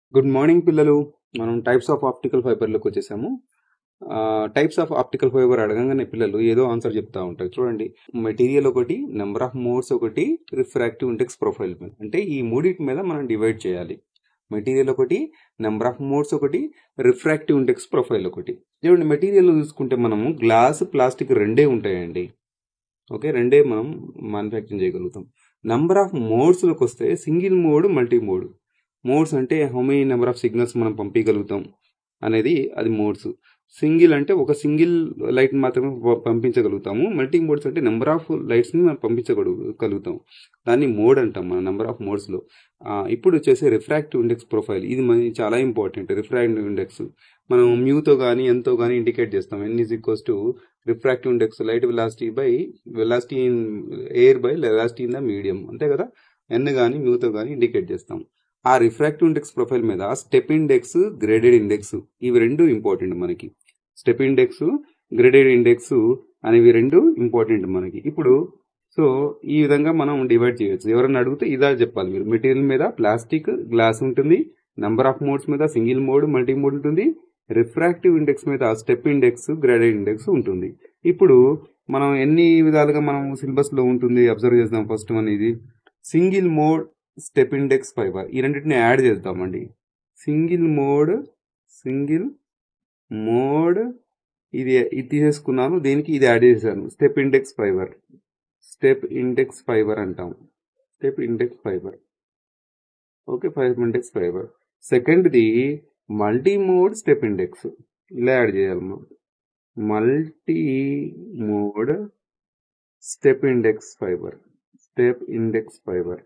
good morning పిల్లలు మనం types of optical ఫైబర్లోకి వచ్చేసాము టైప్స్ ఆఫ్ ఆప్టికల్ ఫైబర్ అడగంగానే పిల్లలు ఏదో ఆన్సర్ చెప్తా ఉంటారు చూడండి మెటీరియల్ ఒకటి నెంబర్ ఆఫ్ మోడ్స్ ఒకటి రిఫ్రాక్టివ్ ఇండెక్స్ ప్రొఫైల్ మీద అంటే ఈ మూడింటి మీద మనం డివైడ్ చేయాలి మెటీరియల్ ఒకటి నెంబర్ ఆఫ్ మోడ్స్ ఒకటి రిఫ్రాక్టివ్ ఇండెక్స్ ప్రొఫైల్ ఒకటి చూడండి మెటీరియల్ చూసుకుంటే మనము గ్లాస్ ప్లాస్టిక్ రెండే ఉంటాయండి ఓకే రెండే మనం మ్యానుఫ్యాక్చరింగ్ చేయగలుగుతాం నంబర్ ఆఫ్ మోడ్స్లోకి వస్తే single mode multi mode modes అంటే how many number of signals మనం పంపించగలుగుతాం అనేది అది మోడ్స్ సింగిల్ అంటే ఒక సింగిల్ లైట్ మాత్రమే ప- పంపించగలుగుతాము మల్టీ మోడ్స్ అంటే నెంబర్ ఆఫ్ లైట్స్ని మనం పంపించగలుగుతాం దాన్ని మోడ్ అంటాం మన నెంబర్ ఆఫ్ మోడ్స్లో ఇప్పుడు వచ్చేసి రిఫ్రాక్టివ్ ఇండెక్స్ ప్రొఫైల్ ఇది మనకి చాలా ఇంపార్టెంట్ రిఫ్రాక్టివ్ ఇండెక్స్ మనం మ్యూతో కానీ ఎంతో కానీ ఇండికేట్ చేస్తాం n is equals to refractive index light velocity by velocity in air by velocity in the medium అంతే కదా ఎన్ కానీ మ్యూతో కానీ ఇండికేట్ చేస్తాం ఆ రిఫ్రాక్టివ్ ఇండెక్స్ ప్రొఫైల్ మీద స్టెప్ ఇండెక్స్ గ్రేడెడ్ ఇండెక్స్ ఇవి రెండు ఇంపార్టెంట్ మనకి స్టెప్ ఇండెక్స్ గ్రేడెడ్ ఇండెక్స్ అనేవి రెండు ఇంపార్టెంట్ మనకి ఇప్పుడు సో ఈ విధంగా మనం డివైడ్ చేయొచ్చు ఎవరైనా అడిగితే ఇదా చెప్పాలి మీరు మెటీరియల్ మీద ప్లాస్టిక్ గ్లాస్ ఉంటుంది నంబర్ ఆఫ్ మోడ్స్ మీద సింగిల్ మోడ్ మల్టీ మోడ్ ఉంటుంది రిఫ్రాక్టివ్ ఇండెక్స్ మీద స్టెప్ ఇండెక్స్ గ్రేడెడ్ ఇండెక్స్ ఉంటుంది ఇప్పుడు మనం ఎన్ని విధాలుగా మనం సిలబస్ లో ఉంటుంది అబ్జర్వ్ చేద్దాం ఫస్ట్ వన్ ఇది single mode step index fibre ఈ రెండింటిని యాడ్ చేద్దామండి సింగిల్ మోడ్ సింగిల్ మోడ్ ఇది ఇది తీసేసుకున్నాను దీనికి ఇది యాడ్ చేశాను step index fibre step index fibre అంటాం step index fibre okay fibre index fibre సెకండ్ది మల్టీ మోడ్ స్టెప్ ఇండెక్స్ ఇలా యాడ్ చేయాలి మనం multi mode step index fibre step index fibre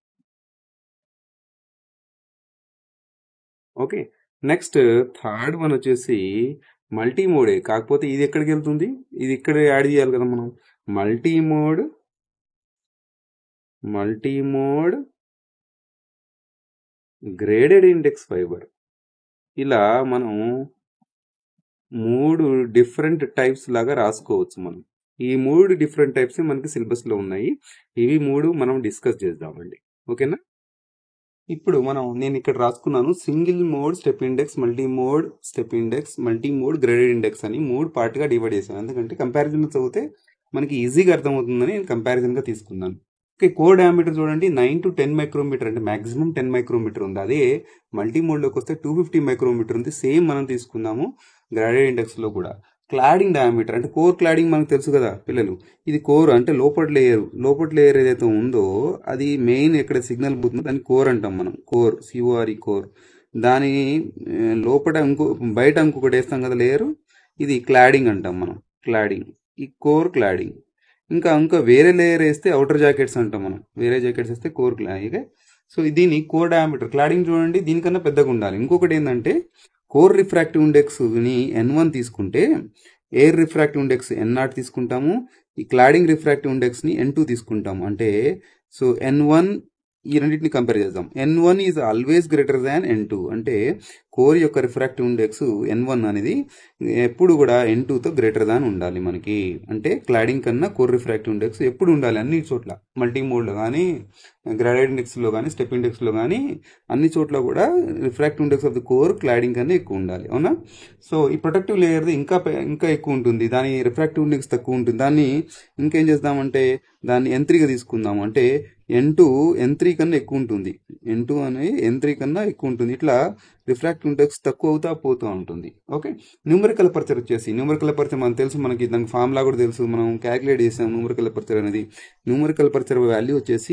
okay next third one వచ్చేసి multi మోడే కాకపోతే ఇది ఎక్కడికి వెళ్తుంది ఇది ఇక్కడ యాడ్ చేయాలి కదా మనం multi mode multi mode graded index fibre ఇలా మనం మూడు డిఫరెంట్ టైప్స్ లాగా రాసుకోవచ్చు మనం ఈ మూడు డిఫరెంట్ టైప్స్ మనకి సిలబస్ లో ఉన్నాయి ఇవి మూడు మనం డిస్కస్ చేద్దామండి ఓకేనా ఇప్పుడు మనం నేను ఇక్కడ రాసుకున్నాను single mode step index multi mode step index multi mode graded index అని మూడు part గా డివైడ్ చేశాను ఎందుకంటే కంపారిజన్ చదివితే మనకి ఈజీగా అర్థమవుతుందని నేను comparison గా తీసుకున్నాను ఓకే కోర్ డయామీటర్ చూడండి నైన్ టు టెన్ మైక్రోమీటర్ అంటే మాక్సిమం టెన్ మైక్రోమీటర్ ఉంది అదే మల్టీ మోడ్లోకి వస్తే టూ ఫిఫ్టీ మైక్రోమీటర్ ఉంది సేమ్ మనం తీసుకున్నాము గ్రాడెడ్ ఇండెక్స్లో కూడా క్లాడింగ్ డయామీటర్ అంటే కోర్ క్లాడింగ్ మనకు తెలుసు కదా పిల్లలు ఇది కోర్ అంటే లోపటి లేయర్ లోపటి లేయర్ ఏదైతే ఉందో అది మెయిన్ ఎక్కడ సిగ్నల్ పోతుందో దాన్ని కోర్ అంటాం మనం కోర్ సిఓఆర్ఈ కోర్ దాని ఆ, లోపల ఇంకో బయట ఇంకొకటి వేస్తాం కదా లేయర్ ఇది క్లాడింగ్ అంటాం మనం క్లాడింగ్ ఈ కోర్ క్లాడింగ్ ఇంకా ఇంకా వేరే లేయర్ వేస్తే అవుటర్ జాకెట్స్ అంటాం మనం వేరే జాకెట్స్ వేస్తే కోర్ క్లాడింగ్ సో దీని కోర్ డయామీటర్ క్లాడింగ్ చూడండి దీనికన్నా పెద్దగా ఉండాలి ఇంకొకటి ఏంటంటే కోర్ రిఫ్రాక్టివ్ ఇండెక్స్ ని ఎన్ వన్ తీసుకుంటే air refractive index n naught తీసుకుంటాము ఈ క్లాడింగ్ రిఫ్రాక్టివ్ ఇండెక్స్ ని ఎన్ టూ తీసుకుంటాము అంటే సో ఎన్ వన్ ఈ రెండింటిని కంపేర్ చేద్దాం n one is always greater than n two అంటే కోర్ యొక్క రిఫ్రాక్టివ్ ఇండెక్స్ ఎన్ వన్ అనేది ఎప్పుడు కూడా ఎన్ టూతో గ్రేటర్ దాన్ ఉండాలి మనకి అంటే క్లాడింగ్ కన్నా కోర్ రిఫ్రాక్టివ్ ఇండెక్స్ ఎప్పుడు ఉండాలి అన్ని చోట్ల మల్టీ మోడ్లో కానీ గ్రాడెడ్ ఇండెక్స్లో కానీ స్టెప్ ఇండెక్స్లో కానీ అన్ని చోట్ల కూడా refractive index of the core cladding కన్నా ఎక్కువ ఉండాలి అవునా సో ఈ ప్రొటెక్టివ్ లేయర్ది ఇంకా పె- ఇంకా ఎక్కువ ఉంటుంది దాని రిఫ్రాక్టివ్ ఇండెక్స్ తక్కువ ఉంటుంది దాన్ని ఇంకేం చేద్దామంటే దాన్ని ఎన్ త్రీగా తీసుకుందాము అంటే ఎన్ టూ ఎన్ త్రీ కన్నా ఎక్కువ ఉంటుంది ఎన్ టూ అనేది ఎన్ త్రీ కన్నా ఎక్కువ ఉంటుంది ఇట్లా రిఫ్రాక్టివ్ ఇండెక్స్ తక్కువ అవుతా పోతూ ఉంటుంది ఓకే న్యూమరికల్ పర్చర్ వచ్చేసి న్యూమరికల్ పర్చర్ మనకు తెలుసు మనకి దానికి ఫార్ములా కూడా తెలుసు మనం క్యాలిక్యులేట్ చేసాం న్యూమరికల్ పర్చర్ అనేది న్యూమరికల్ పర్చర్ వాల్యూ వచ్చేసి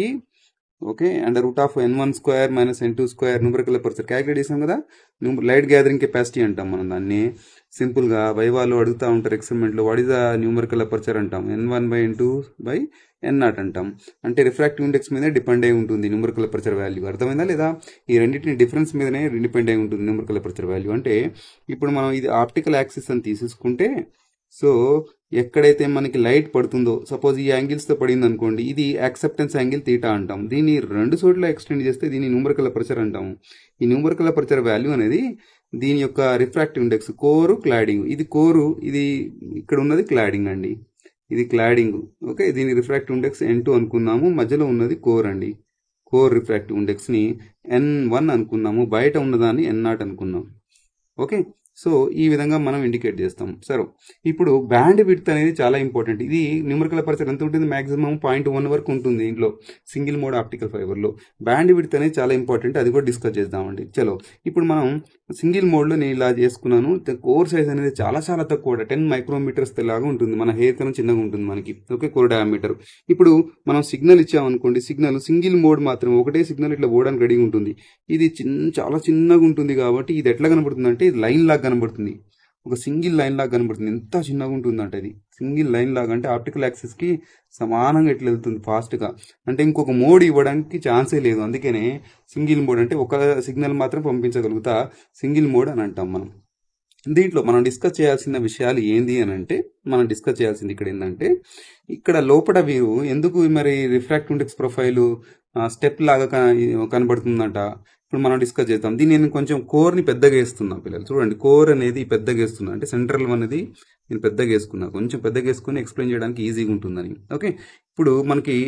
okay under root of n one square minus n two square numerical aperture calculate చేసాం కదా లైట్ గ్యాదరింగ్ కెపాసిటీ అంటాం మనం దాన్ని సింపుల్ గా వైవాలో అడుగుతా ఉంటారు ఎక్స్పెరిమెంట్ లో what is the numerical aperture అంటాం n one by n two by n naught అంటాం అంటే రిఫ్రాక్టివ్ ఇండెక్స్ మీదే డిపెండ్ అయి ఉంటుంది న్యూమరికల్ అపర్చర్ వాల్యూ అర్థమైందా లేదా ఈ రెండింటిని డిఫరెన్స్ మీదనే డిపెండ్ అయి ఉంటుంది న్యూమరికల్ అపర్చర్ వాల్యూ అంటే ఇప్పుడు మనం ఇది ఆప్టికల్ యాక్సిస్ అని తీసేసుకుంటే సో ఎక్కడైతే మనకి లైట్ పడుతుందో సపోజ్ ఈ యాంగిల్స్ తో పడింది అనుకోండి ఇది యాక్సెప్టెన్స్ యాంగిల్ తీటా అంటాం దీన్ని రెండు చోట్ల ఎక్స్టెండ్ చేస్తే దీన్ని న్యూమరికల్ అపర్చర్ అంటాము ఈ న్యూమరికల్ అపర్చర్ వాల్యూ అనేది దీని యొక్క రిఫ్రాక్టివ్ ఇండెక్స్ కోరు క్లాడింగ్ ఇది కోరు ఇది ఇక్కడ ఉన్నది క్లాడింగ్ అండి ఇది క్లాడింగ్ ఓకే దీని రిఫ్రాక్టివ్ ఇండెక్స్ ఎన్ టూ అనుకున్నాము మధ్యలో ఉన్నది కోర్ అండి కోర్ రిఫ్రాక్టివ్ ఇండెక్స్ని ఎన్ వన్ అనుకున్నాము బయట ఉన్నదాన్ని ఎన్ నాట్ అనుకున్నాం ఓకే సో ఈ విధంగా మనం ఇండికేట్ చేస్తాం సరే ఇప్పుడు బ్యాండ్ విడ్త్ అనేది చాలా ఇంపార్టెంట్ ఇది న్యూమరికల్ అపర్చర్ ఎంత ఉంటుంది మాక్సిమం పాయింట్ వన్ వరకు ఉంటుంది ఇంట్లో సింగిల్ మోడ్ ఆప్టికల్ ఫైబర్లో బ్యాండ్ విడ్త్ అనేది చాలా ఇంపార్టెంట్ అది కూడా డిస్కస్ చేద్దామండి చలో ఇప్పుడు మనం సింగిల్ మోడ్లో నేను ఇలా చేసుకున్నాను కోర్ సైజ్ అనేది చాలా చాలా తక్కువ టెన్ మైక్రోమీటర్స్ లాగా ఉంటుంది మన హెయిర్ కన్నా చిన్నగా ఉంటుంది మనకి ఓకే కోర్ డయామీటర్ ఇప్పుడు మనం సిగ్నల్ ఇచ్చామనుకోండి సిగ్నల్ సింగిల్ మోడ్ మాత్రమే ఒకటే సిగ్నల్ ఇట్లా పోవడానికి రెడీగా ఉంటుంది ఇది చిన్న చాలా చిన్నగా ఉంటుంది కాబట్టి ఇది ఎట్లా కనబడుతుంది అంటే ఇది లైన్ లాగా కనబడుతుంది ఒక సింగిల్ లైన్ లాగా కనబడుతుంది ఎంత చిన్నగా ఉంటుంది అంటే అది సింగిల్ లైన్ లాగా అంటే ఆప్టికల్ యాక్సెస్ కి సమానంగా ఇట్లా వెళ్తుంది ఫాస్ట్ గా అంటే ఇంకొక మోడ్ ఇవ్వడానికి ఛాన్సే లేదు అందుకనే సింగిల్ మోడ్ అంటే ఒక సిగ్నల్ మాత్రం పంపించగలుగుతా సింగిల్ మోడ్ అని అంటాం మనం దీంట్లో మనం డిస్కస్ చేయాల్సిన విషయాలు ఏంది అని అంటే మనం డిస్కస్ చేయాల్సింది ఇక్కడ ఏంటంటే ఇక్కడ లోపల వీరు ఎందుకు మరి రిఫ్రాక్ట్ ఇండెక్స్ ప్రొఫైల్ స్టెప్ లాగా క- కనబడుతుందంట ఇప్పుడు మనం డిస్కస్ చేద్దాం దీన్ని నేను కొంచెం కోర్ని పెద్దగా వేస్తున్నా పిల్లలు చూడండి కోర్ అనేది పెద్దగా వేస్తున్నా అంటే సెంట్రల్ అనేది నేను పెద్దగా వేసుకున్నా కొంచెం పెద్దగా వేసుకుని ఎక్స్ప్లెయిన్ చేయడానికి ఈజీగా ఉంటుందని ఓకే ఇప్పుడు మనకి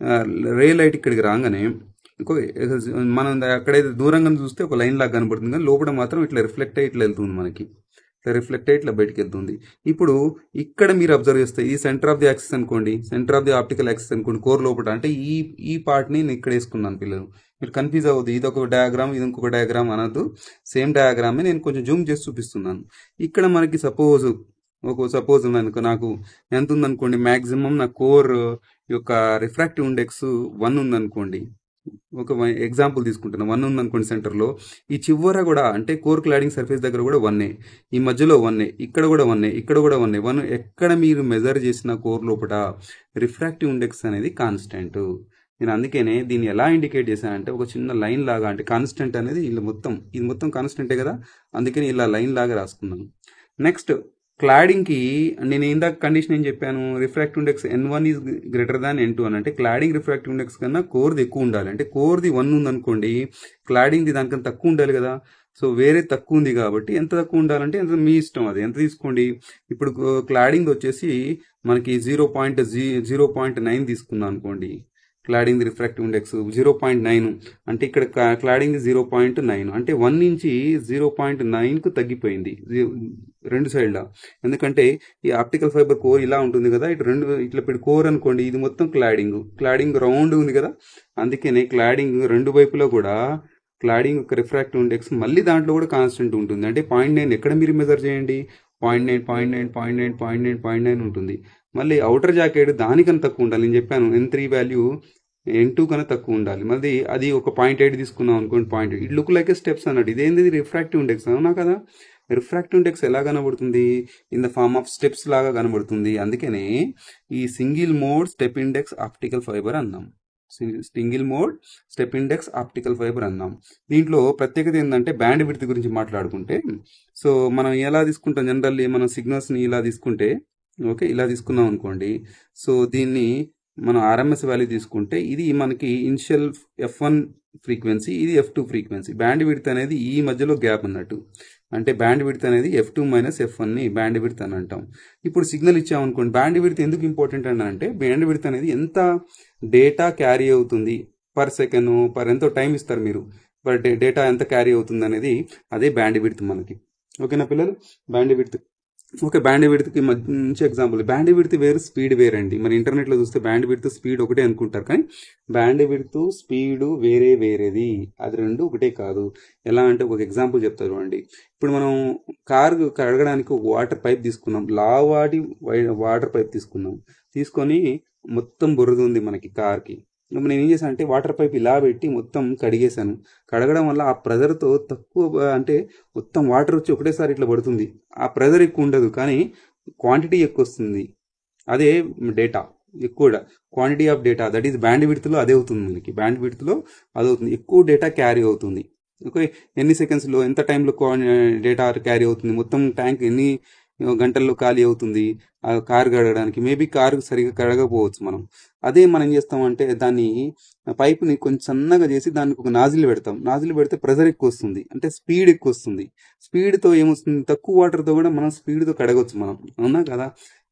రే లైట్ ఇక్కడికి రాగానే ఇంకో మనం అక్కడైతే దూరంగా చూస్తే ఒక లైన్ లాగా కనబడుతుంది కానీ లోపల మాత్రం ఇట్లా రిఫ్లెక్ట్ అయ్యి ఇట్లా వెళ్తుంది మనకి ఇట్లా రిఫ్లెక్ట్ అయ్యి ఇట్లా బయటికి వెళ్తుంది ఇప్పుడు ఇక్కడ మీరు అబ్జర్వ్ చేస్తే ఈ సెంటర్ ఆఫ్ ది యాక్సిస్ అనుకోండి centre of the optical axis అనుకోండి కోర్ లోపల అంటే ఈ ఈ పార్ట్ని నేను ఇక్కడ వేసుకున్నాను పిల్లలు మీరు కన్ఫ్యూజ్ అవ్వద్దు ఇది ఒక డయాగ్రామ్ ఇది ఇంకొక డయాగ్రామ్ అనొద్దు సేమ్ డయాగ్రామే నేను కొంచెం జూమ్ చేసి చూపిస్తున్నాను ఇక్కడ మనకి సపోజ్ ఒక సపోజ్ అనుకో నాకు ఎంత ఉందనుకోండి మాక్సిమం నా కోర్ యొక్క రిఫ్రాక్టివ్ ఇండెక్స్ వన్ ఉందనుకోండి ఒక ఎగ్జాంపుల్ తీసుకుంటున్నా వన్ ఉందనుకోండి సెంటర్లో ఈ చివర కూడా అంటే కోర్ క్లాడింగ్ సర్ఫేస్ దగ్గర కూడా వన్నే ఈ మధ్యలో వన్నే ఇక్కడ కూడా వన్నే ఇక్కడ కూడా వన్నే వన్ ఎక్కడ మీరు మెజర్ చేసిన కోర్ లోపల రిఫ్రాక్టివ్ ఇండెక్స్ అనేది కాన్స్టెంట్ నేను అందుకనే దీన్ని ఎలా ఇండికేట్ చేశానంటే ఒక చిన్న లైన్ లాగా అంటే కాన్స్టెంట్ అనేది ఇలా మొత్తం ఇది మొత్తం కాన్స్టెంటే కదా అందుకని ఇలా లైన్ లాగా రాసుకున్నాను నెక్స్ట్ క్లాడింగ్ కి నేను ఇందాక కండిషన్ ఏం చెప్పాను refractive index n one is greater than n two అని అంటే క్లాడింగ్ రిఫ్రాక్టివ్ ఇండెక్స్ కన్నా కోర్ది ఎక్కువ ఉండాలి అంటే కోర్ది వన్ ఉందనుకోండి క్లాడింగ్ది దానికన్నా తక్కువ ఉండాలి కదా సో వేరే తక్కువ ఉంది కాబట్టి ఎంత తక్కువ ఉండాలంటే ఎంత మీ ఇష్టం అది ఎంత తీసుకోండి ఇప్పుడు క్లాడింగ్ వచ్చేసి మనకి జీరో పాయింట్ జీ జీరో పాయింట్ నైన్ తీసుకున్నాం అనుకోండి cladding refractive index zero point nine అంటే ఇక్కడ క్లాడింగ్ జీరో పాయింట్ నైన్ అంటే వన్ నుంచి జీరో పాయింట్ నైన్కు తగ్గిపోయింది జీ- రెండు సైడ్ల ఎందుకంటే ఈ ఆప్టికల్ ఫైబర్ కోర్ ఇలా ఉంటుంది కదా ఇటు రెండు ఇట్లా ఇప్పుడు కోర్ అనుకోండి ఇది మొత్తం క్లాడింగ్ క్లాడింగ్ రౌండ్ ఉంది కదా అందుకనే క్లాడింగ్ రెండు వైపులా కూడా క్లాడింగ్ యొక్క రిఫ్రాక్టివ్ ఇండెక్స్ మళ్ళీ దాంట్లో కూడా కాన్స్టెంట్ ఉంటుంది అంటే పాయింట్ నైన్ ఎక్కడ మీరు మెజర్ చేయండి point nine point nine point nine point nine point nine ఉంటుంది మళ్ళీ అవుటర్ జాకెట్ దానికన్నా తక్కువ ఉండాలి నేను చెప్పాను n three value n two కన్నా తక్కువ ఉండాలి మళ్ళీ అది ఒక పాయింట్ ఎయిట్ తీసుకున్నాం అనుకోండి point eight it look like steps అన్నట్టు ఇదేంది రిఫ్రాక్టివ్ ఇండెక్స్ అవునా కదా రిఫ్రాక్టివ్ ఇండెక్స్ ఎలా కనబడుతుంది in the form of steps లాగా కనబడుతుంది అందుకనే ఈ single mode step index optical fibre అన్నాం single mode step index optical fibre అన్నాం దీంట్లో ప్రత్యేకత ఏంటంటే బ్యాండ్ విడ్త్ గురించి మాట్లాడుకుంటే సో మనం ఎలా తీసుకుంటాం జనరల్లీ మనం సిగ్నల్స్ ని ఇలా తీసుకుంటే ఓకే ఇలా తీసుకున్నాం అనుకోండి సో దీన్ని మనం ఆర్ఎంఎస్ వాల్యూ తీసుకుంటే ఇది మనకి ఇనిషియల్ ఎఫ్ వన్ ఫ్రీక్వెన్సీ ఇది F two frequency bandwidth అనేది ఈ మధ్యలో గ్యాప్ అన్నట్టు అంటే బ్యాండ్ విడ్త్ అనేది F two minus F one ని బ్యాండ్ విడ్త్ అని అంటాం ఇప్పుడు సిగ్నల్ ఇచ్చామనుకోండి బ్యాండ్ విడ్త్ ఎందుకు ఇంపార్టెంట్ అని అంటే బ్యాండ్ విడ్త్ అనేది ఎంత డేటా క్యారీ అవుతుంది పర్ సెకండ్ పర్ ఎంతో టైం ఇస్తారు మీరు పర్ డేటా ఎంత క్యారీ అవుతుంది అనేది అదే బ్యాండ్ విడ్త్ మనకి ఓకేనా పిల్లలు బ్యాండ్ విడ్త్ ఓకే బ్యాండ్ విడ్త్కి మంచి ఎగ్జాంపుల్ బ్యాండ్ విడ్త్ వేరు స్పీడ్ వేరండి మరి ఇంటర్నెట్లో చూస్తే బ్యాండ్ విడ్త్ స్పీడ్ ఒకటే అనుకుంటారు కానీ బ్యాండ్ విడ్త్ స్పీడ్ వేరే వేరేది అది రెండు ఒకటే కాదు ఎలా అంటే ఒక ఎగ్జాంపుల్ చెప్తా చూడండి ఇప్పుడు మనం కార్ కడగడానికి ఒక వాటర్ పైప్ తీసుకున్నాం లావాటి వాటర్ పైప్ తీసుకున్నాం తీసుకొని మొత్తం బురద ఉంది మనకి కార్కి ఇప్పుడు నేను ఏం చేశాను అంటే వాటర్ పైప్ ఇలా పెట్టి మొత్తం కడిగేశాను కడగడం వల్ల ఆ ప్రెజర్తో తక్కువ అంటే మొత్తం వాటర్ వచ్చి ఒకటేసారి ఇట్లా పడుతుంది ఆ ప్రెజర్ ఎక్కువ ఉండదు కానీ క్వాంటిటీ ఎక్కువ వస్తుంది అదే డేటా ఎక్కువ quantity of data that is బ్యాండ్ విడ్త్లో అదే అవుతుంది మనకి బ్యాండ్ విడ్త్లో అది అవుతుంది ఎక్కువ డేటా క్యారీ అవుతుంది ఓకే ఎన్ని సెకండ్స్లో ఎంత టైంలో డేటా క్యారీ అవుతుంది మొత్తం ట్యాంక్ ఎన్ని గంటల్లో ఖాళీ అవుతుంది ఆ కారు కడగడానికి మేబీ కారు సరిగా కడగకపోవచ్చు మనం అదే మనం ఏం చేస్తామంటే దాన్ని పైప్ని కొంచెం సన్నగా చేసి దానికి ఒక నాజిల్ పెడతాం నాజిల్ పెడితే ప్రెజర్ ఎక్కువ వస్తుంది అంటే స్పీడ్ ఎక్కువ వస్తుంది స్పీడ్తో ఏమొస్తుంది తక్కువ వాటర్తో కూడా మనం స్పీడ్తో కడగవచ్చు మనం అవునా కదా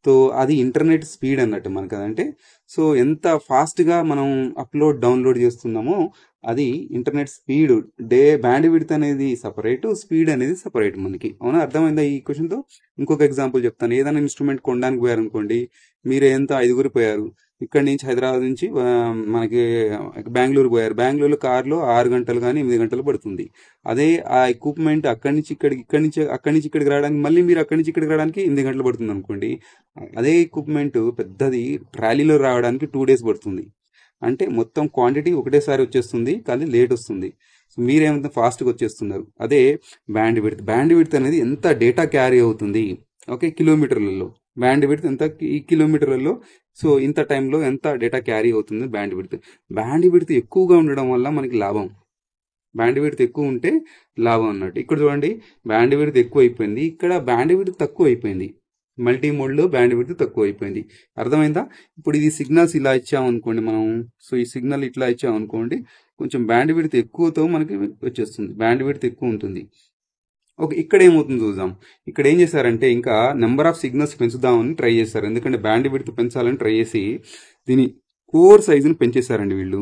సో అది ఇంటర్నెట్ స్పీడ్ అన్నట్టు మనకు అదంటే సో ఎంత ఫాస్ట్గా మనం అప్లోడ్ డౌన్లోడ్ చేస్తున్నామో అది ఇంటర్నెట్ స్పీడ్ డే బ్యాండ్ విడ్త్ అనేది సపరేట్ స్పీడ్ అనేది సపరేట్ మనకి అవునా అర్థమైందా ఈ క్వశ్చన్తో ఇంకొక ఎగ్జాంపుల్ చెప్తాను ఏదైనా ఇన్స్ట్రుమెంట్ కొనడానికి పోయారు అనుకోండి మీరు ఎంత ఐదుగురు పోయారు ఇక్కడ నుంచి హైదరాబాద్ నుంచి ఆ, మనకి బెంగళూరు పోయారు బెంగళూరు కార్లో ఆరు గంటలు కానీ ఎనిమిది గంటలు పడుతుంది అదే ఆ ఎక్విప్మెంట్ అక్కడి నుంచి ఇక్కడికి ఇక్కడి నుంచి అక్కడి నుంచి ఇక్కడికి రావడానికి మళ్ళీ మీరు అక్కడి నుంచి ఇక్కడికి రావడానికి ఎనిమిది గంటలు పడుతుంది అనుకోండి అదే ఎక్విప్మెంట్ పెద్దది ట్రాలీలో రావడానికి టూ డేస్ పడుతుంది అంటే మొత్తం క్వాంటిటీ ఒకటేసారి వచ్చేస్తుంది కానీ లేట్ వస్తుంది సో మీరేమంత ఫాస్ట్గా వచ్చేస్తున్నారు అదే బ్యాండ్ విడ్త్ బ్యాండ్ విడ్త్ అనేది ఎంత డేటా క్యారీ అవుతుంది ఓకే కిలోమీటర్లలో బ్యాండ్ విడ్త్ ఎంత ఈ కిలోమీటర్లలో సో ఇంత టైంలో ఎంత డేటా క్యారీ అవుతుంది బ్యాండ్ విడ్త్ బ్యాండ్ విడ్త్ ఎక్కువగా ఉండడం వల్ల మనకి లాభం బ్యాండ్ విడ్త్ ఎక్కువ ఉంటే లాభం అన్నట్టు ఇక్కడ చూడండి బ్యాండ్ విడ్త్ ఎక్కువ అయిపోయింది ఇక్కడ బ్యాండ్ విడ్త్ తక్కువ అయిపోయింది మల్టీ మోడ్లో బ్యాండ్ విడ్త్ తక్కువ అయిపోయింది అర్థమైందా ఇప్పుడు ఇది సిగ్నల్స్ ఇలా ఇచ్చామనుకోండి మనం సో ఈ సిగ్నల్ ఇట్లా ఇచ్చామనుకోండి కొంచెం బ్యాండ్ విడ్త్ ఎక్కువతో మనకి వచ్చేస్తుంది బ్యాండ్ విడ్త్ ఎక్కువ ఉంటుంది ఓకే ఇక్కడ ఏమవుతుంది చూద్దాం ఇక్కడ ఏం చేశారంటే ఇంకా నెంబర్ ఆఫ్ సిగ్నల్స్ పెంచుదామని ట్రై చేశారు ఎందుకంటే బ్యాండ్ విడ్త్ పెంచాలని ట్రై చేసి దీని కోర్ సైజుని పెంచేశారండి వీళ్ళు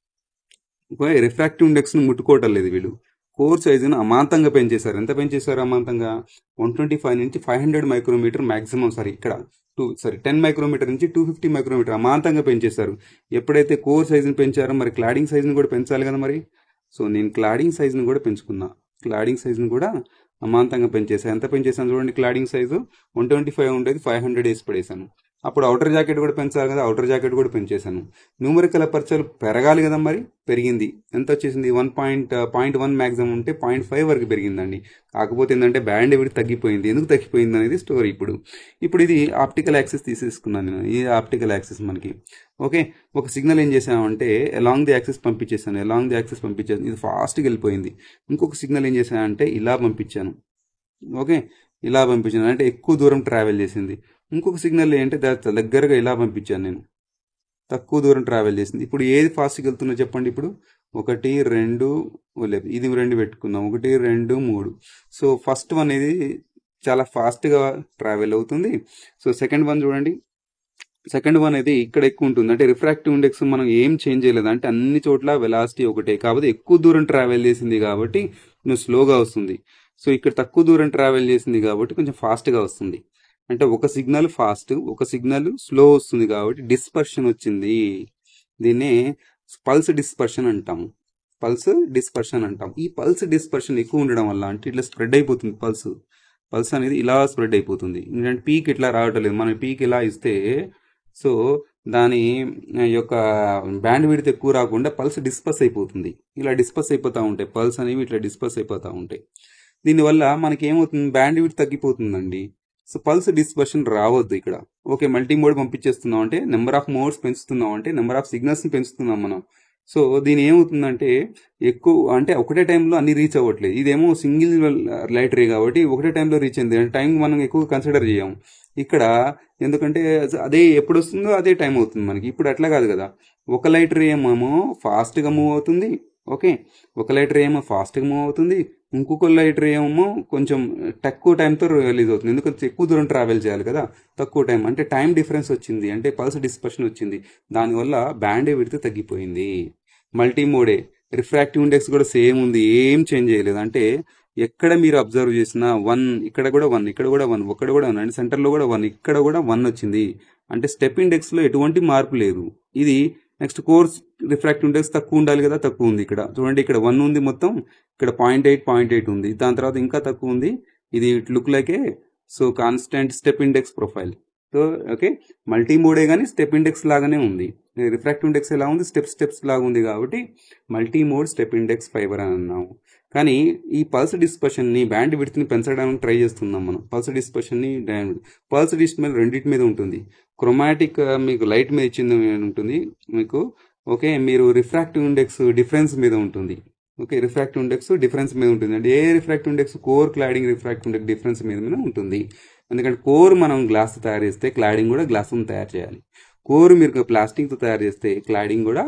రిఫ్రాక్టివ్ ఇండెక్స్ ను ముట్టుకోవటం లేదు వీళ్ళు కోర్ సైజును అమాంతంగా పెంచేశారు ఎంత పెంచేశారు అమాంతంగా వన్ ట్వంటీ ఫైవ్ నుంచి five hundred micrometre maximum sorry ఇక్కడ టూ సారీ టెన్ మైక్రోమీటర్ నుంచి టూ ఫిఫ్టీ మైక్రోమీటర్ అమాంతంగా పెంచేశారు ఎప్పుడైతే కోర్ సైజుని పెంచారో మరి క్లాడింగ్ సైజుని కూడా పెంచాలి కదా మరి సో నేను క్లాడింగ్ సైజుని కూడా పెంచుకున్నా క్లాడింగ్ సైజుని కూడా అమాంతంగా పెంచేసాను ఎంత పెంచేసాను చూడండి cladding size one twenty five ఉండేది ఫైవ్ హండ్రెడ్ వేసి పడేసాను అప్పుడు అవుటర్ జాకెట్ కూడా పెంచాలి కదా అవుటర్ జాకెట్ కూడా పెంచేశాను న్యూమరికల్ అపర్చర్ పెరగాలి కదా మరి పెరిగింది ఎంత వచ్చేసింది one point point one maximum ఉంటే పాయింట్ ఫైవ్ వరకు పెరిగిందండి కాకపోతే ఏంటంటే బ్యాండ్ విడి తగ్గిపోయింది ఎందుకు తగ్గిపోయింది అనేది స్టోరీ ఇప్పుడు ఇప్పుడు ఇది ఆప్టికల్ యాక్సెస్ తీసేసుకున్నాను నేను ఇది ఆప్టికల్ యాక్సెస్ మనకి ఓకే ఒక సిగ్నల్ ఏం చేసామంటే అలాంగ్ ది యాక్సెస్ పంపించేసాను అలాంగ్ ది యాక్సెస్ పంపించాను ఇది ఫాస్ట్గా వెళ్ళిపోయింది ఇంకొక సిగ్నల్ ఏం చేశానంటే ఇలా పంపించాను ఓకే ఇలా పంపించాను అంటే ఎక్కువ దూరం ట్రావెల్ చేసింది ఇంకొక సిగ్నల్ ఏంటంటే దా- దగ్గరగా ఇలా పంపించాను నేను తక్కువ దూరం ట్రావెల్ చేసింది ఇప్పుడు ఏది ఫాస్ట్గా వెళ్తుందో చెప్పండి ఇప్పుడు ఒకటి రెండు ఓ లేదు ఇది రెండు పెట్టుకుందాం ఒకటి రెండు మూడు సో ఫస్ట్ వన్ ఇది చాలా ఫాస్ట్గా ట్రావెల్ అవుతుంది సో సెకండ్ వన్ చూడండి సెకండ్ వన్ అయితే ఇక్కడ ఎక్కువ ఉంటుంది అంటే రిఫ్రాక్టివ్ ఇండెక్స్ మనం ఏం చేంజ్ చేయలేదు అంటే అన్ని చోట్ల వెలాసిటీ ఒకటే కాబట్టి ఎక్కువ దూరం ట్రావెల్ చేసింది కాబట్టి నువ్వు స్లోగా వస్తుంది సో ఇక్కడ తక్కువ దూరం ట్రావెల్ చేసింది కాబట్టి కొంచెం ఫాస్ట్గా వస్తుంది అంటే ఒక సిగ్నల్ ఫాస్ట్ ఒక సిగ్నల్ స్లో వస్తుంది కాబట్టి డిస్పర్షన్ వచ్చింది దీన్నే పల్స్ డిస్పర్షన్ అంటాము పల్స్ డిస్పర్షన్ అంటాం ఈ పల్స్ డిస్పర్షన్ ఎక్కువ ఉండడం వల్ల అంటే ఇట్లా స్ప్రెడ్ అయిపోతుంది పల్స్ పల్స్ అనేది ఇలా స్ప్రెడ్ అయిపోతుంది ఎందుకంటే పీక్ ఇట్లా రావటం లేదు మనం పీక్ ఇలా ఇస్తే సో దాని యొక్క బ్యాండ్ విడ్త్ ఎక్కువ రాకుండా పల్స్ డిస్పర్స్ అయిపోతుంది ఇలా డిస్పర్స్ అయిపోతూ ఉంటాయి పల్స్ అనేవి ఇట్లా డిస్పర్స్ అయిపోతూ ఉంటాయి దీనివల్ల మనకి ఏమవుతుంది బ్యాండ్ విడ్త్ తగ్గిపోతుందండి సో పల్స్ డిస్పర్షన్ రావద్దు ఇక్కడ ఓకే మల్టీ మోడ్ పంపించేస్తున్నాం అంటే నెంబర్ ఆఫ్ మోడ్స్ పెంచుతున్నాం అంటే నెంబర్ ఆఫ్ సిగ్నల్స్ని పెంచుతున్నాం మనం సో దీని ఏమవుతుందంటే ఎక్కువ అంటే ఒకటే టైంలో అన్ని రీచ్ అవ్వట్లేదు ఇదేమో సింగిల్ లైట్ రే కాబట్టి ఒకటే టైంలో రీచ్ అయింది అంటే టైం మనం ఎక్కువ కన్సిడర్ చేయం ఇక్కడ ఎందుకంటే అదే ఎప్పుడు వస్తుందో అదే టైం అవుతుంది మనకి ఇప్పుడు అట్లా కాదు కదా ఒక లైట్ రే ఏమో ఫాస్ట్గా మూవ్ అవుతుంది ఓకే ఒక లైట్ రే ఏమో ఫాస్ట్గా మూవ్ అవుతుంది ఇంకొక లైట్ రే ఏమో కొంచెం తక్కువ టైంతో రిలీజ్ అవుతుంది ఎందుకంటే ఎక్కువ దూరం ట్రావెల్ చేయాలి కదా తక్కువ టైం అంటే టైం డిఫరెన్స్ వచ్చింది అంటే పల్స్ డిస్పర్షన్ వచ్చింది దానివల్ల బ్యాండ్ విడితే తగ్గిపోయింది మల్టీ మోడే రిఫ్రాక్టివ్ ఇండెక్స్ కూడా సేమ్ ఉంది ఏం చేంజ్ చేయలేదు అంటే ఎక్కడ మీరు అబ్జర్వ్ చేసినా వన్ ఇక్కడ కూడా వన్ ఇక్కడ కూడా వన్ ఇక్కడ కూడా వన్ అంటే సెంటర్లో కూడా వన్ ఇక్కడ కూడా వన్ వచ్చింది అంటే స్టెప్ ఇండెక్స్లో ఎటువంటి మార్పు లేదు ఇది నెక్స్ట్ కోర్స్ రిఫ్రాక్టివ్ ఇండెక్స్ తక్కువ ఉండాలి కదా తక్కువ ఉంది ఇక్కడ చూడండి ఇక్కడ వన్ ఉంది మొత్తం ఇక్కడ పాయింట్ ఎయిట్ పాయింట్ ఎయిట్ ఉంది దాని తర్వాత ఇంకా తక్కువ ఉంది ఇది it look like a so constant step index profile so okay multi mode కానీ స్టెప్ ఇండెక్స్ లాగానే ఉంది రిఫ్రాక్టివ్ ఇండెక్స్ ఎలా ఉంది స్టెప్ స్టెప్స్ లాగా ఉంది కాబట్టి multi mode step index fibre అని అన్నాము కానీ ఈ పల్స్ డిస్పర్షన్ని బ్యాండ్ విడ్త్ని పెంచడానికి ట్రై చేస్తున్నాం మనం పల్స్ డిస్పర్షన్ని పల్స్ డిస్ప్లే రెండింటి మీద ఉంటుంది క్రొమాటిక్ మీకు లైట్ మీద ఇచ్చింది ఉంటుంది మీకు ఓకే మీరు రిఫ్రాక్టివ్ ఇండెక్స్ డిఫరెన్స్ మీద ఉంటుంది ఓకే రిఫ్రాక్టివ్ ఇండెక్స్ డిఫరెన్స్ మీద ఉంటుంది అంటే ఏ refractive index core cladding refractive index difference మీద మీద ఉంటుంది ఎందుకంటే కోర్ మనం గ్లాస్ తయారు చేస్తే క్లాడింగ్ కూడా గ్లాస్ తయారు చేయాలి కోర్ మీరు ప్లాస్టిక్తో తయారు చేస్తే క్లాడింగ్ కూడా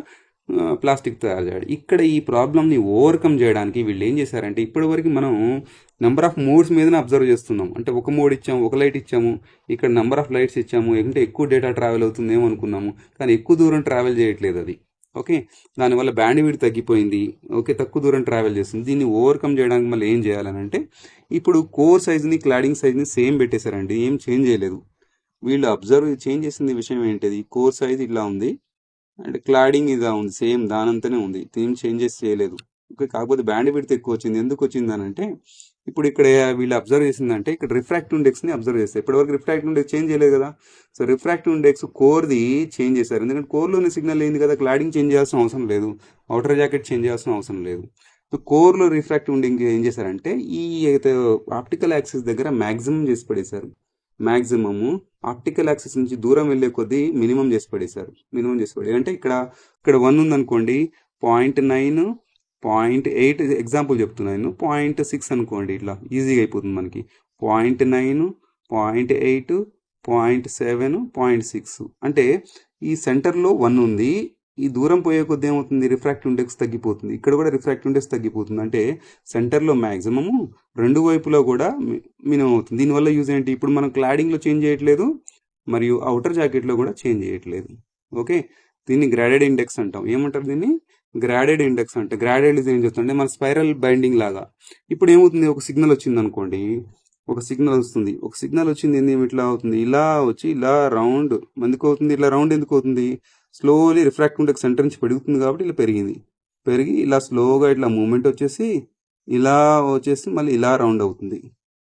ప్లాస్టిక్ తయారు చేయడం ఇక్కడ ఈ ప్రాబ్లమ్ని ఓవర్కమ్ చేయడానికి వీళ్ళు ఏం చేశారంటే ఇప్పటివరకు మనం నెంబర్ ఆఫ్ మోడ్స్ మీదనే అబ్జర్వ్ చేస్తున్నాం అంటే ఒక మోడ్ ఇచ్చాము ఒక లైట్ ఇచ్చాము ఇక్కడ నెంబర్ ఆఫ్ లైట్స్ ఇచ్చాము అంటే ఎక్కువ డేటా ట్రావెల్ అవుతుందేమో అనుకున్నాము కానీ ఎక్కువ దూరం ట్రావెల్ చేయట్లేదు అది ఓకే దానివల్ల బ్యాండ్ విడ్ తగ్గిపోయింది ఓకే తక్కువ దూరం ట్రావెల్ చేస్తుంది దీన్ని ఓవర్కమ్ చేయడానికి మళ్ళీ ఏం చేయాలని అంటే ఇప్పుడు కోర్ సైజ్ని క్లాడింగ్ సైజ్ని సేమ్ పెట్టేశారండి ఏం చేంజ్ చేయలేదు వీళ్ళు అబ్జర్వ్ చేంజ్ చేసింది విషయం ఏంటిది కోర్ సైజ్ ఇట్లా ఉంది అండ్ క్లాడింగ్ ఇదా ఉంది సేమ్ దానంతనే ఉంది ఏం చేంజెస్ చేయలేదు ఓకే కాకపోతే బ్యాండ్ విడ్త్ ఎక్కువ వచ్చింది ఎందుకు వచ్చింది అని అంటే ఇప్పుడు ఇక్కడ వీళ్ళు అబ్జర్వ్ చేసిందంటే ఇక్కడ రిఫ్రాక్టివ్ ఇండెక్స్ని అబ్జర్వ్ చేస్తారు ఇప్పటివరకు రిఫ్రాక్టివ్ ఇండెక్స్ చేంజ్ చేయలేదు కదా సో రిఫ్రాక్టివ్ ఇండెక్స్ కోర్ది చేంజ్ చేశారు ఎందుకంటే కోర్లోనే సిగ్నల్ అయింది కదా క్లాడింగ్ చేంజ్ చేయాల్సిన అవసరం లేదు అవుటర్ జాకెట్ చేంజ్ చేయాల్సిన అవసరం లేదు సో కోర్లో రిఫ్రాక్టివ్ ఇండెక్స్ ఏం చేశారంటే ఈ ఆప్టికల్ యాక్సిస్ దగ్గర మ్యాక్సిమం చేసి పడేశారు మ్యాక్సిమము ఆప్టికల్ యాక్సిస్ నుంచి దూరం వెళ్ళే కొద్దీ మినిమం చేసి పడేశారు మినిమం చేసి పడే అంటే ఇక్కడ ఇక్కడ వన్ ఉందనుకోండి point nine point eight example చెప్తున్నాను పాయింట్ సిక్స్ అనుకోండి ఇట్లా ఈజీగా అయిపోతుంది మనకి point nine point eight point seven point six అంటే ఈ సెంటర్లో వన్ ఉంది ఈ దూరం పోయే కొద్ది ఏమవుతుంది రిఫ్రాక్టివ్ ఇండెక్స్ తగ్గిపోతుంది ఇక్కడ కూడా రిఫ్రాక్టివ్ ఇండెక్స్ తగ్గిపోతుంది అంటే సెంటర్లో మ్యాక్సిమము రెండు వైపులో కూడా మినిమం అవుతుంది దీనివల్ల యూజ్ ఏంటి ఇప్పుడు మనం క్లాడింగ్లో చేంజ్ చేయట్లేదు మరియు అవుటర్ జాకెట్లో కూడా చేంజ్ చేయట్లేదు ఓకే దీన్ని గ్రాడెడ్ ఇండెక్స్ అంటాం ఏమంటారు దీన్ని గ్రాడెడ్ ఇండెక్స్ అంటే గ్రాడెడ్ ఏం చెప్తుంటే మన స్పైరల్ బైండింగ్ లాగా ఇప్పుడు ఏమవుతుంది ఒక సిగ్నల్ వచ్చింది అనుకోండి ఒక సిగ్నల్ వస్తుంది ఒక సిగ్నల్ వచ్చింది ఏంది ఇట్లా అవుతుంది ఇలా వచ్చి ఇలా రౌండ్ ఎందుకు అవుతుంది ఇట్లా రౌండ్ ఎందుకు అవుతుంది స్లోలీ రిఫ్రాక్టివ్ ఇండెక్స్ సెంటర్ నుంచి పెరుగుతుంది కాబట్టి ఇలా పెరిగింది పెరిగి ఇలా స్లోగా ఇట్లా మూమెంట్ వచ్చేసి ఇలా వచ్చేసి మళ్ళీ ఇలా రౌండ్ అవుతుంది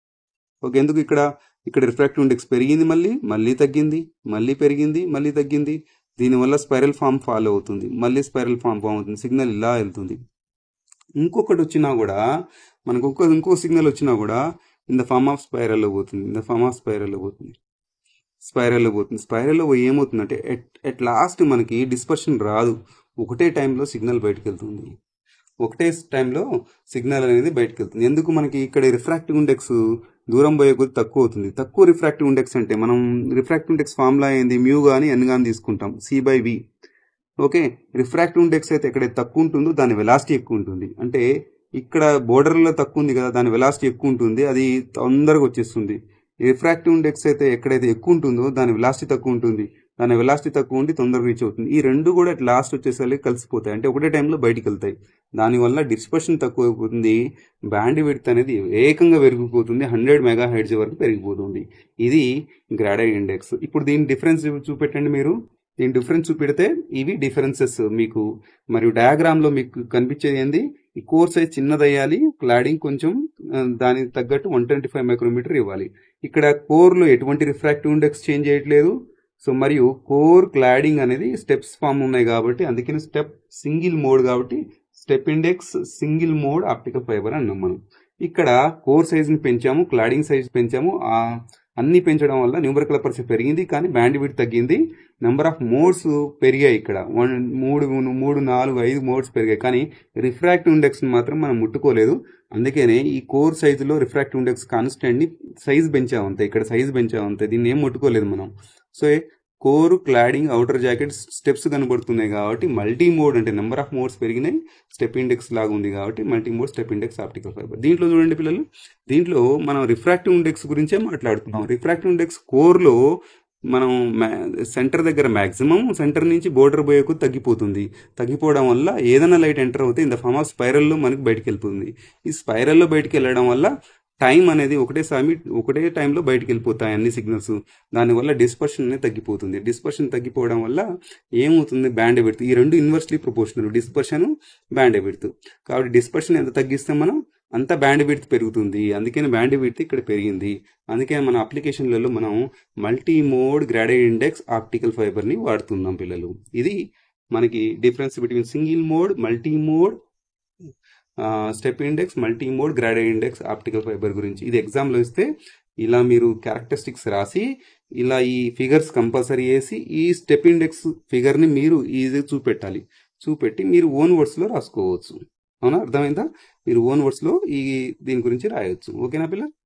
ఓకే ఎందుకు ఇక్కడ ఇక్కడ రిఫ్రాక్టివ్ ఇండెక్స్ పెరిగింది మళ్ళీ మళ్ళీ తగ్గింది మళ్ళీ పెరిగింది మళ్ళీ తగ్గింది దీనివల్ల స్పైరల్ ఫామ్ ఫాలో అవుతుంది మళ్ళీ స్పైరల్ ఫామ్ ఫామ్ అవుతుంది సిగ్నల్ ఇలా వెళ్తుంది ఇంకొకటి వచ్చినా కూడా మనకు ఇంకో ఇంకో సిగ్నల్ వచ్చినా కూడా ఇన్ ద ఫార్మ్ ఆఫ్ స్పైరల్లో పోతుంది ఇన్ ద ఫార్మ్ ఆఫ్ స్పైరల్లో పోతుంది స్పైరల్లో పోతుంది స్పైరల్లో పోయి ఏమవుతుందంటే ఎట్ ఎట్ లాస్ట్ మనకి డిస్పర్షన్ రాదు ఒకటే టైంలో సిగ్నల్ బయటకు వెళ్తుంది ఒకటే టైంలో సిగ్నల్ అనేది బయటకు వెళ్తుంది ఎందుకు మనకి ఇక్కడ రిఫ్రాక్టివ్ ఇండెక్స్ దూరం పోయే కొద్ది తక్కువ అవుతుంది తక్కువ రిఫ్రాక్టివ్ ఇండెక్స్ అంటే మనం రిఫ్రాక్టివ్ ఇండెక్స్ ఫార్ములా ఏంది మ్యూ కానీ ఎన్ కానీ తీసుకుంటాం C by V okay refractive index అయితే ఎక్కడైతే తక్కువ ఉంటుందో దాని వెలాసిటీ ఎక్కువ ఉంటుంది అంటే ఇక్కడ బోర్డర్లో తక్కువ ఉంది కదా దాని వెలాసిటీ ఎక్కువ ఉంటుంది అది తొందరగా వచ్చేస్తుంది రిఫ్రాక్టివ్ ఇండెక్స్ అయితే ఎక్కడైతే ఎక్కువ ఉంటుందో దాని వెలాసిటీ తక్కువ ఉంటుంది దాని వెలాసిటీ తక్కువ ఉండి తొందరగా రీచ్ అవుతుంది ఈ రెండు కూడా లాస్ట్ వచ్చేసరికి కలిసిపోతాయి అంటే ఒకటే టైంలో బయటికి వెళ్తాయి దానివల్ల డిస్పర్షన్ తక్కువ అయిపోతుంది బ్యాండ్ విడ్త్ అనేది ఏకంగా పెరిగిపోతుంది హండ్రెడ్ మెగా హెడ్జ్ వరకు పెరిగిపోతుంది ఇది గ్రాడైడ్ ఇండెక్స్ ఇప్పుడు దీని డిఫరెన్స్ చూపెట్టండి మీరు దీని డిఫరెన్స్ చూపెడితే ఇవి డిఫరెన్సెస్ మీకు మరియు డయాగ్రామ్లో మీకు కనిపించేది ఏంది ఈ కోర్ సైజ్ చిన్నదయ్యాలి క్లాడింగ్ కొంచెం దానికి తగ్గట్టు వన్ ట్వంటీ ఫైవ్ మైక్రోమీటర్ ఇవ్వాలి ఇక్కడ కోర్లో ఎటువంటి రిఫ్రాక్టివ్ ఇండెక్స్ చేంజ్ చేయట్లేదు సో మరియు కోర్ క్లాడింగ్ అనేది స్టెప్స్ ఫామ్ ఉన్నాయి కాబట్టి అందుకని స్టెప్ సింగిల్ మోడ్ కాబట్టి step index single mode optical fibre అన్నాం మనం ఇక్కడ కోర్ సైజ్ని పెంచాము క్లాడింగ్ సైజ్ పెంచాము అన్ని పెంచడం వల్ల న్యూమరికల్ పర్సెంట్ పెరిగింది కానీ బ్యాండ్ విడ్ తగ్గింది నెంబర్ ఆఫ్ మోడ్స్ పెరిగాయి ఇక్కడ వన్ మూడు మూడు నాలుగు ఐదు మోడ్స్ పెరిగాయి కానీ రిఫ్రాక్టివ్ ఇండెక్స్ మాత్రం మనం ముట్టుకోలేదు అందుకనే ఈ కోర్ సైజులో రిఫ్రాక్టివ్ ఇండెక్స్ కాన్స్టెంట్ని సైజ్ పెంచామంతే ఇక్కడ సైజ్ పెంచామంతే దీన్ని ఏం ముట్టుకోలేదు మనం so core cladding outer jacket steps కనబడుతున్నాయి కాబట్టి మల్టీ మోడ్ అంటే నెంబర్ ఆఫ్ మోడ్స్ పెరిగినాయి స్టెప్ ఇండెక్స్ లాగా ఉంది కాబట్టి multi mode step index optical fibre దీంట్లో చూడండి పిల్లలు దీంట్లో మనం రిఫ్రాక్టివ్ ఇండెక్స్ గురించే మాట్లాడుతున్నాం రిఫ్రాక్టివ్ ఇండెక్స్ కోర్లో మనం సెంటర్ దగ్గర మ్యాక్సిమం సెంటర్ నుంచి బోర్డర్ పోయేకు తగ్గిపోతుంది తగ్గిపోవడం వల్ల ఏదైనా లైట్ ఎంటర్ అవుతే ఇంత ఫామ్ ఆఫ్ స్పైరల్లో మనకి బయటికి వెళ్ళిపోతుంది ఈ స్పైరల్లో బయటికి వెళ్ళడం వల్ల టైం అనేది ఒకటేసారి ఒకటే టైంలో బయటికి వెళ్ళిపోతాయి అన్ని సిగ్నల్స్ దానివల్ల డిస్పర్షన్ అనేది తగ్గిపోతుంది డిస్పర్షన్ తగ్గిపోవడం వల్ల ఏమవుతుంది బ్యాండ్ ఎబెడుతు ఈ రెండు ఇన్వర్స్లీ ప్రపోర్షనల్ డిస్పర్షన్ బ్యాండ్ ఎబెడుతు కాబట్టి డిస్పర్షన్ ఎంత తగ్గిస్తే మనం అంత బ్యాండ్ విడ్త్ పెరుగుతుంది అందుకని బ్యాండ్ విడ్త్ ఇక్కడ పెరిగింది అందుకే మన అప్లికేషన్లలో మనం multi mode graded index optical ఫైబర్ని వాడుతున్నాం పిల్లలు ఇది మనకి difference between single mode multi mode step index multi mode graded index optical fibre గురించి ఇది ఎగ్జామ్లో ఇస్తే ఇలా మీరు క్యారెక్టరిస్టిక్స్ రాసి ఇలా ఈ ఫిగర్స్ కంపల్సరీ వేసి ఈ స్టెప్ ఇండెక్స్ ఫిగర్ని మీరు ఈజీ చూపెట్టాలి చూపెట్టి మీరు ఓన్ వర్డ్స్లో రాసుకోవచ్చు అవునా అర్థమైందా మీరు ఓన్ వర్డ్స్లో ఈ దీని గురించి రాయొచ్చు ఓకేనా పిల్లలు